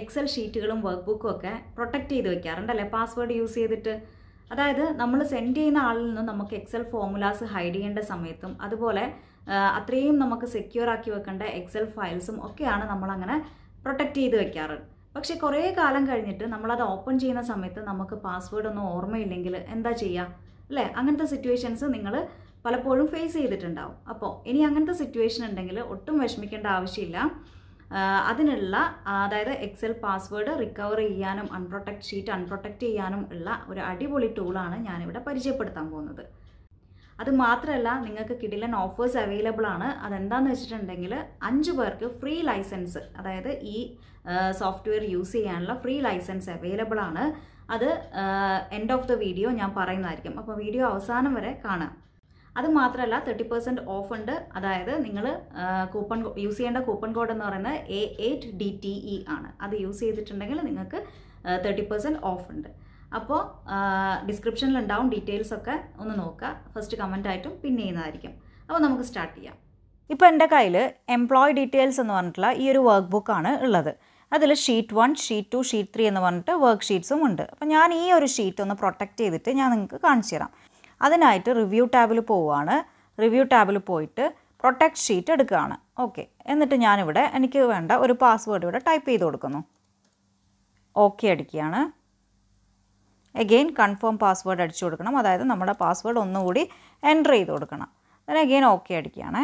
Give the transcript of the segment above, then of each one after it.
Excel ഷീറ്റുകളും work ബുക്കും ഒക്കെ protect ചെയ്ത് വെക്കാറുണ്ടല്ലേ പാസ്വേഡ് യൂസ് ചെയ്തിട്ട് അതായത് നമ്മൾ സെൻഡ് ചെയ്യുന്ന ആളിൽ നിന്ന് നമുക്ക് എക്സൽ ഫോർമുലാസ് ഹൈഡ് ചെയ്യേണ്ട സമയത്തും അതുപോലെ ആ, അത്രയും നമുക്ക് സെക്യൂർ ആക്കി വെക്കേണ്ട എക്സൽ ഫയൽസും ഒക്കെയാണ് നമ്മളങ്ങനെ പ്രൊട്ടക്റ്റ് ചെയ്ത് വെക്കാറ് പക്ഷേ കുറേ കാലം കഴിഞ്ഞിട്ട് നമ്മളത് ഓപ്പൺ ചെയ്യുന്ന സമയത്ത് നമുക്ക് പാസ്വേഡ് ഒന്നും ഓർമ്മയില്ലെങ്കിൽ എന്താ ചെയ്യുക അല്ലേ അങ്ങനത്തെ സിറ്റുവേഷൻസ് നിങ്ങൾ പലപ്പോഴും ഫേസ് ചെയ്തിട്ടുണ്ടാവും അപ്പോൾ ഇനി അങ്ങനത്തെ സിറ്റുവേഷൻ ഉണ്ടെങ്കിൽ ഒട്ടും വിഷമിക്കേണ്ട ആവശ്യമില്ല ആ, അതിനുള്ള ആ, അതായത് എക്സൽ പാസ്വേഡ് റിക്കവർ ചെയ്യാനും അൺപ്രൊട്ടക്ട് ഷീറ്റ് അൺപ്രൊട്ടക്റ്റ് ചെയ്യാനും ഉള്ള ഒരു അടിപൊളി ടൂളാണ് ഞാനിവിടെ പരിചയപ്പെടുത്താൻ പോകുന്നത് അത് മാത്രമല്ല നിങ്ങൾക്ക് കിടിലൻ ഓഫേഴ്സ് അവൈലബിൾ ആണ് അതെന്താണെന്ന് വെച്ചിട്ടുണ്ടെങ്കിൽ അഞ്ച് പേർക്ക് ഫ്രീ ലൈസൻസ് അതായത് ഈ സോഫ്റ്റ്വെയർ യൂസ് ചെയ്യാനുള്ള ഫ്രീ ലൈസൻസ് അവൈലബിൾ ആണ് അത് എൻഡ് ഓഫ് ദ വീഡിയോ ഞാൻ പറയുന്നതായിരിക്കും അപ്പോൾ വീഡിയോ അവസാനം വരെ കാണാം അത് മാത്രമല്ല തേർട്ടി പെർസെൻറ്റ് ഓഫ് ഉണ്ട് അതായത് നിങ്ങൾ കൂപ്പൺ യൂസ് ചെയ്യേണ്ട കൂപ്പൺ കോഡ് എന്ന് പറയുന്നത് A eight D T E ആണ് അത് യൂസ് ചെയ്തിട്ടുണ്ടെങ്കിൽ നിങ്ങൾക്ക് തേർട്ടി പെർസെൻറ്റ് ഓഫ് ഉണ്ട് അപ്പോൾ ഡിസ്ക്രിപ്ഷനിൽ ഉണ്ടാവും ഡീറ്റെയിൽസ് ഒക്കെ ഒന്ന് നോക്കുക ഫസ്റ്റ് കമൻ്റ് ആയിട്ടും പിൻ ചെയ്യുന്നതായിരിക്കും അപ്പോൾ നമുക്ക് സ്റ്റാർട്ട് ചെയ്യാം ഇപ്പോൾ എൻ്റെ കയ്യിൽ എംപ്ലോയി ഡീറ്റെയിൽസ് എന്ന് പറഞ്ഞിട്ടുള്ള ഈ ഒരു വർക്ക് ബുക്കാണ് ഉള്ളത് അതിൽ sheet one sheet two sheet three എന്ന് പറഞ്ഞിട്ട് വർക്ക് ഷീറ്റ്സും ഉണ്ട് അപ്പോൾ ഞാൻ ഈ ഒരു ഷീറ്റ് ഒന്ന് പ്രൊട്ടക്റ്റ് ചെയ്തിട്ട് ഞാൻ നിങ്ങൾക്ക് കാണിച്ചു തരാം അതിനായിട്ട് റിവ്യൂ ടാബിൽ പോവുകയാണ് റിവ്യൂ ടാബിൽ പോയിട്ട് പ്രൊട്ടക്റ്റ് ഷീറ്റ് എടുക്കുകയാണ് ഓക്കെ എന്നിട്ട് ഞാനിവിടെ എനിക്ക് വേണ്ട ഒരു പാസ്വേഡ് ഇവിടെ ടൈപ്പ് ചെയ്ത് കൊടുക്കുന്നു ഓക്കെ അടിക്കുകയാണ് എഗെയിൻ കൺഫേം പാസ്വേഡ് അടിച്ചു കൊടുക്കണം അതായത് നമ്മുടെ പാസ്വേഡ് ഒന്നുകൂടി എൻ്റർ ചെയ്ത് കൊടുക്കണം then അഗെയിൻ ഓക്കെ അടിക്കുകയാണ്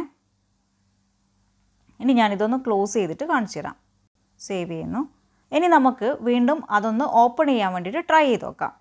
ഇനി ഞാനിതൊന്ന് ക്ലോസ് ചെയ്തിട്ട് കാണിച്ചു തരാം സേവ് ചെയ്യുന്നു ഇനി നമുക്ക് വീണ്ടും അതൊന്ന് ഓപ്പൺ ചെയ്യാൻ വേണ്ടിയിട്ട് ട്രൈ ചെയ്ത് നോക്കാം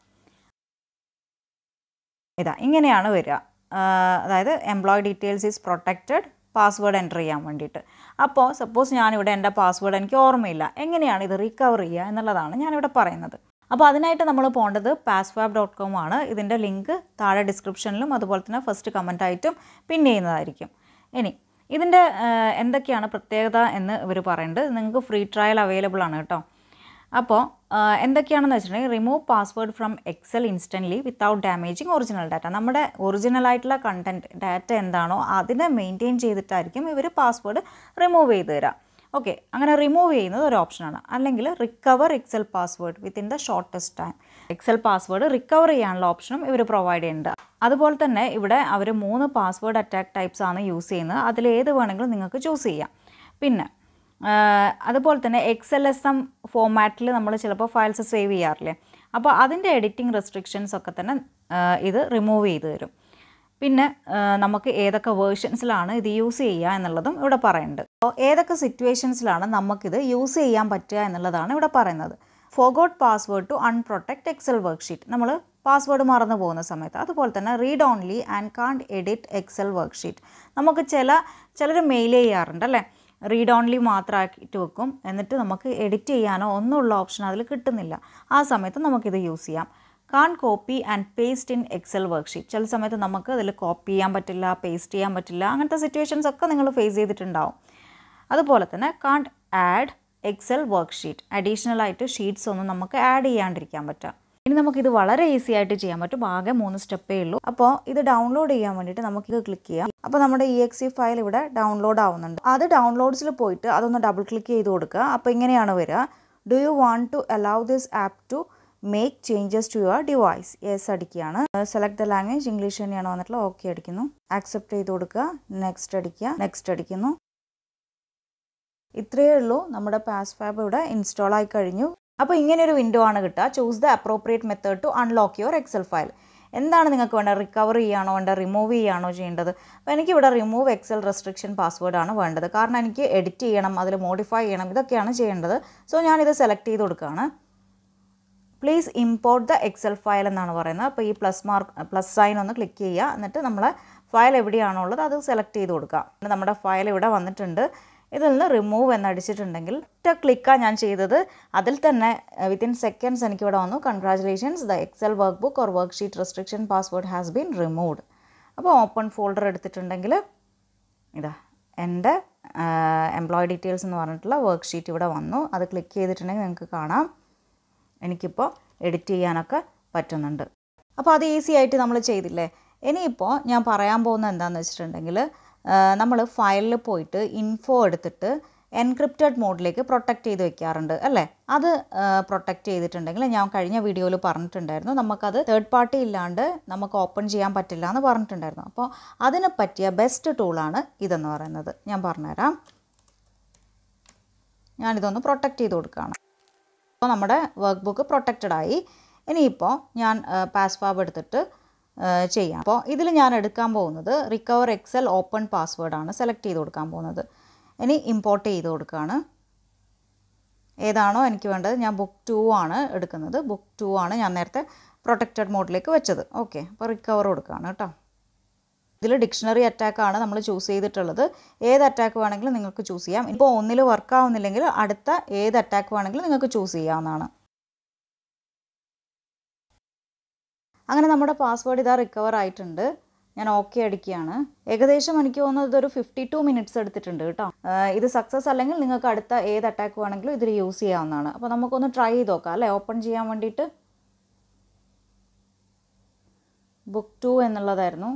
ഇതാ ഇങ്ങനെയാണ് വരിക ആ, അതായത് employee details is protected password enter ചെയ്യാൻ വേണ്ടിയിട്ട് അപ്പോൾ സപ്പോസ് ഞാനിവിടെ എൻ്റെ പാസ്വേഡ് എനിക്ക് ഓർമ്മയില്ല എങ്ങനെയാണ് ഇത് റിക്കവർ ചെയ്യുക എന്നുള്ളതാണ് ഞാനിവിടെ പറയുന്നത് അപ്പോൾ അതിനായിട്ട് നമ്മൾ പോകേണ്ടത് പാസ്വാബ് ഡോട്ട് കോം ആണ് ഇതിൻ്റെ ലിങ്ക് താഴെ ഡിസ്ക്രിപ്ഷനിലും അതുപോലെ തന്നെ ഫസ്റ്റ് കമൻ്റ് ആയിട്ടും പിൻ ചെയ്യുന്നതായിരിക്കും ഇനി ഇതിൻ്റെ എന്തൊക്കെയാണ് പ്രത്യേകത എന്ന് ഇവർ പറയുന്നുണ്ട് നിങ്ങൾക്ക് ഫ്രീ ട്രയൽ അവൈലബിൾ ആണ് കേട്ടോ അപ്പോൾ എന്തൊക്കെയാണെന്ന് വെച്ചിട്ടുണ്ടെങ്കിൽ remove password from Excel instantly without damaging original data നമ്മുടെ ഒറിജിനൽ ആയിട്ടുള്ള കണ്ടൻറ്റ് ഡാറ്റ എന്താണോ അതിനെ മെയിൻറ്റെയിൻ ചെയ്തിട്ടായിരിക്കും ഇവർ പാസ്വേഡ് റിമൂവ് ചെയ്ത് തരാം ഓക്കെ അങ്ങനെ റിമൂവ് ചെയ്യുന്നത് ഒരു ഓപ്ഷനാണ് അല്ലെങ്കിൽ recover Excel password within the shortest time Excel password recover ചെയ്യാനുള്ള ഓപ്ഷനും ഇവർ പ്രൊവൈഡ് ചെയ്യുന്നുണ്ട് അതുപോലെ തന്നെ ഇവിടെ അവർ മൂന്ന് പാസ്വേഡ് അറ്റാക്ക് ടൈപ്സ് ആണ് യൂസ് ചെയ്യുന്നത് അതിൽ ഏത് വേണമെങ്കിലും നിങ്ങൾക്ക് ചൂസ് ചെയ്യാം പിന്നെ ആഹ് അതുപോലെ തന്നെ എക്സ് എൽ എസ് എം ഫോമാറ്റിൽ നമ്മൾ ചിലപ്പോൾ ഫയൽസ് സേവ് ചെയ്യാറില്ലേ അപ്പോൾ അതിൻ്റെ എഡിറ്റിംഗ് റെസ്ട്രിക്ഷൻസ് ഒക്കെ തന്നെ ആഹ് ഇത് റിമൂവ് ചെയ്ത് തരും പിന്നെ ആഹ് നമുക്ക് ഏതൊക്കെ വേർഷൻസിലാണ് ഇത് യൂസ് ചെയ്യുക എന്നുള്ളതും ഇവിടെ പറയുന്നുണ്ട് അപ്പോൾ ഏതൊക്കെ സിറ്റുവേഷൻസിലാണ് നമുക്കിത് യൂസ് ചെയ്യാൻ പറ്റുക എന്നുള്ളതാണ് ഇവിടെ പറയുന്നത് forgot password to unprotect Excel worksheet നമ്മൾ പാസ്വേഡ് മറന്നു പോകുന്ന സമയത്ത് അതുപോലെ തന്നെ read only and can't edit Excel worksheet നമുക്ക് ചില ചിലർ മെയിൽ ചെയ്യാറുണ്ട് അല്ലേ റീഡ് ഓൺലി മാത്രമാക്കിയിട്ട് വെക്കും എന്നിട്ട് നമുക്ക് എഡിറ്റ് ചെയ്യാനോ ഒന്നുമുള്ള ഓപ്ഷൻ അതിൽ കിട്ടുന്നില്ല ആ സമയത്ത് നമുക്കിത് യൂസ് ചെയ്യാം can't copy and paste in Excel worksheet ചില സമയത്ത് നമുക്ക് അതിൽ കോപ്പി ചെയ്യാൻ പറ്റില്ല പേസ്റ്റ് ചെയ്യാൻ പറ്റില്ല അങ്ങനത്തെ സിറ്റുവേഷൻസ് ഒക്കെ നിങ്ങൾ ഫേസ് ചെയ്തിട്ടുണ്ടാവും അതുപോലെ തന്നെ can't add Excel worksheet additional ആയിട്ട് ഷീറ്റ്സ് ഒന്നും നമുക്ക് ആഡ് ചെയ്യാണ്ടിരിക്കാൻ പറ്റുക ഇനി നമുക്കിത് വളരെ ഈസി ആയിട്ട് ചെയ്യാൻ പറ്റും ആകെ മൂന്ന് സ്റ്റെപ്പേ ഉള്ളൂ അപ്പോൾ ഇത് ഡൗൺലോഡ് ചെയ്യാൻ വേണ്ടിയിട്ട് നമുക്കിത് ക്ലിക്ക് ചെയ്യാം അപ്പോൾ നമ്മുടെ ഇ എക്സ് ഫയൽ ഇവിടെ ഡൗൺലോഡ് ആവുന്നുണ്ട് അത് ഡൗൺലോഡ്സിൽ പോയിട്ട് അതൊന്ന് ഡബിൾ ക്ലിക്ക് ചെയ്ത് കൊടുക്കുക അപ്പോൾ ഇങ്ങനെയാണ് വരിക do you want to allow this app to make changes to your device yes അടിക്കുകയാണ് സെലക്ട് ദ ലാംഗ്വേജ് ഇംഗ്ലീഷ് തന്നെയാണ് വന്നിട്ടുള്ളത് ഓക്കെ അടിക്കുന്നു ആക്സെപ്റ്റ് ചെയ്ത് കൊടുക്കുക നെക്സ്റ്റ് അടിക്കുക നെക്സ്റ്റ് അടിക്കുന്നു ഇത്രയേ ഉള്ളൂ നമ്മുടെ പാസ് ഫാബ് ഇവിടെ ഇൻസ്റ്റാൾ ആയി കഴിഞ്ഞു അപ്പോൾ ഇങ്ങനെ ഒരു വിൻഡോ ആണ് കിട്ടുക choose the appropriate method to unlock your Excel file എന്താണ് നിങ്ങൾക്ക് വേണ്ടത് റിക്കവർ ചെയ്യാണോ വേണ്ടത് റിമൂവ് ചെയ്യാണോ ചെയ്യേണ്ടത് അപ്പോൾ എനിക്കിവിടെ റിമൂവ് എക്സൽ റെസ്ട്രിക്ഷൻ പാസ്വേഡ് ആണ് വേണ്ടത് കാരണം എനിക്ക് എഡിറ്റ് ചെയ്യണം അതിൽ മോഡിഫൈ ചെയ്യണം ഇതൊക്കെയാണ് ചെയ്യേണ്ടത് സോ ഞാനിത് സെലക്ട് ചെയ്ത് കൊടുക്കുകയാണ് please import the Excel file എന്നാണ് പറയുന്നത് അപ്പോൾ ഈ പ്ലസ് മാർക്ക് പ്ലസ് സൈൻ ഒന്ന് ക്ലിക്ക് ചെയ്യുക എന്നിട്ട് നമ്മളെ ഫയൽ എവിടെയാണോ ഉള്ളത് അത് സെലക്ട് ചെയ്ത് കൊടുക്കുക എന്നിട്ട് നമ്മുടെ ഫയൽ ഇവിടെ വന്നിട്ടുണ്ട് ഇതിൽ നിന്ന് റിമൂവ് എന്നടിച്ചിട്ടുണ്ടെങ്കിൽ ഒറ്റ ക്ലിക്കാണ് ഞാൻ ചെയ്തത് അതിൽ തന്നെ വിത്തിൻ സെക്കൻഡ്സ് എനിക്ക് ഇവിടെ വന്നു congratulations the Excel workbook or worksheet restriction password has been removed open ഓപ്പൺ ഫോൾഡർ എടുത്തിട്ടുണ്ടെങ്കിൽ ഇതാ എൻ്റെ എംപ്ലോയി ഡീറ്റെയിൽസ് എന്ന് പറഞ്ഞിട്ടുള്ള വർക്ക് ഷീറ്റ് ഇവിടെ വന്നു അത് ക്ലിക്ക് ചെയ്തിട്ടുണ്ടെങ്കിൽ നിങ്ങൾക്ക് കാണാം എനിക്കിപ്പോൾ എഡിറ്റ് ചെയ്യാനൊക്കെ പറ്റുന്നുണ്ട് അപ്പോൾ അത് ഈസി ആയിട്ട് നമ്മൾ ചെയ്തില്ലേ ഇനിയിപ്പോൾ ഞാൻ പറയാൻ പോകുന്നത് എന്താണെന്ന് വെച്ചിട്ടുണ്ടെങ്കിൽ നമ്മൾ ഫയലിൽ പോയിട്ട് ഇൻഫോ എടുത്തിട്ട് എൻക്രിപ്റ്റഡ് മോഡിലേക്ക് പ്രൊട്ടക്റ്റ് ചെയ്ത് വെക്കാറുണ്ട് അല്ലേ അത് പ്രൊട്ടക്റ്റ് ചെയ്തിട്ടുണ്ടെങ്കിൽ ഞാൻ കഴിഞ്ഞ വീഡിയോയിൽ പറഞ്ഞിട്ടുണ്ടായിരുന്നു നമുക്കത് തേർഡ് പാർട്ടി ഇല്ലാണ്ട് നമുക്ക് ഓപ്പൺ ചെയ്യാൻ പറ്റില്ല എന്ന് പറഞ്ഞിട്ടുണ്ടായിരുന്നു അപ്പോൾ അതിന് പറ്റിയ ബെസ്റ്റ് ടൂളാണ് ഇതെന്ന് പറയുന്നത് ഞാൻ പറഞ്ഞുതരാം ഞാനിതൊന്ന് പ്രൊട്ടക്റ്റ് ചെയ്ത് കൊടുക്കുകയാണ് അപ്പോൾ നമ്മുടെ വർക്ക് ബുക്ക് പ്രൊട്ടക്റ്റഡ് ആയി ഇനിയിപ്പോൾ ഞാൻ പാസ്വാബ് എടുത്തിട്ട് ആ, ചെയ്യാം അപ്പോൾ ഇതിൽ ഞാൻ എടുക്കാൻ പോകുന്നത് റിക്കവർ എക്സൽ ഓപ്പൺ പാസ്വേഡാണ് സെലക്ട് ചെയ്ത് കൊടുക്കാൻ പോകുന്നത് ഇനി ഇമ്പോർട്ട് ചെയ്ത് കൊടുക്കുകയാണ് ഏതാണോ എനിക്ക് വേണ്ടത് ഞാൻ ബുക്ക് ടു ആണ് എടുക്കുന്നത് ബുക്ക് ടു ആണ് ഞാൻ നേരത്തെ പ്രൊട്ടക്റ്റഡ് മോഡിലേക്ക് വെച്ചത് ഓക്കെ അപ്പോൾ റിക്കവർ കൊടുക്കുകയാണ് കേട്ടോ ഇതിൽ ഡിക്ഷണറി അറ്റാക്കാണ് നമ്മൾ ചൂസ് ചെയ്തിട്ടുള്ളത് ഏത് അറ്റാക്ക് വേണമെങ്കിലും നിങ്ങൾക്ക് ചൂസ് ചെയ്യാം ഇപ്പോൾ ഒന്നിൽ വർക്ക് ആവുന്നില്ലെങ്കിൽ അടുത്ത ഏത് അറ്റാക്ക് വേണമെങ്കിലും നിങ്ങൾക്ക് ചൂസ് ചെയ്യാവുന്നതാണ് അങ്ങനെ നമ്മുടെ പാസ്വേഡ് ഇതാ റിക്കവർ ആയിട്ടുണ്ട് ഞാൻ ഓക്കെ അടിക്കുകയാണ് ഏകദേശം എനിക്ക് തോന്നുന്നത് ഇതൊരു ഫിഫ്റ്റി ടു മിനിറ്റ്സ് എടുത്തിട്ടുണ്ട് കേട്ടോ ആ, ഇത് സക്സസ് അല്ലെങ്കിൽ നിങ്ങൾക്ക് അടുത്ത ഏത് അറ്റാക്ക് വേണമെങ്കിലും ഇതിൽ യൂസ് ചെയ്യാവുന്നതാണ് അപ്പോൾ നമുക്കൊന്ന് ട്രൈ ചെയ്ത് നോക്കാം അല്ലേ ഓപ്പൺ ചെയ്യാൻ വേണ്ടിയിട്ട് ബുക്ക് ടു എന്നുള്ളതായിരുന്നു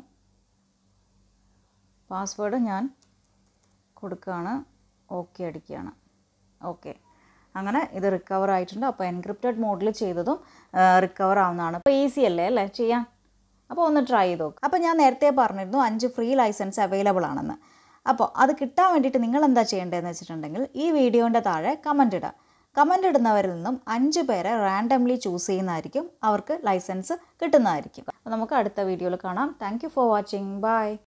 പാസ്വേഡ് ഞാൻ കൊടുക്കുകയാണ് ഓക്കെ അടിക്കുകയാണ് ഓക്കെ അങ്ങനെ ഇത് റിക്കവർ ആയിട്ടുണ്ട് അപ്പോൾ എൻക്രിപ്റ്റഡ് മോഡിൽ ചെയ്തതും റിക്കവർ ആവുന്നതാണ് അപ്പോൾ ഈസി അല്ലേ അല്ലേ ചെയ്യാൻ അപ്പോൾ ഒന്ന് ട്രൈ ചെയ്ത് നോക്കുക അപ്പോൾ ഞാൻ നേരത്തെ പറഞ്ഞിരുന്നു അഞ്ച് ഫ്രീ ലൈസൻസ് അവൈലബിൾ ആണെന്ന് അപ്പോൾ അത് കിട്ടാൻ വേണ്ടിയിട്ട് നിങ്ങൾ എന്താ ചെയ്യേണ്ടതെന്ന് വെച്ചിട്ടുണ്ടെങ്കിൽ ഈ വീഡിയോൻ്റെ താഴെ കമൻ്റ് ഇടുക കമൻ്റ് ഇടുന്നവരിൽ നിന്നും അഞ്ച് പേരെ റാൻഡംലി ചൂസ് ചെയ്യുന്നതായിരിക്കും അവർക്ക് ലൈസൻസ് കിട്ടുന്നതായിരിക്കും അപ്പോൾ നമുക്ക് അടുത്ത വീഡിയോയിൽ കാണാം thank you for watching by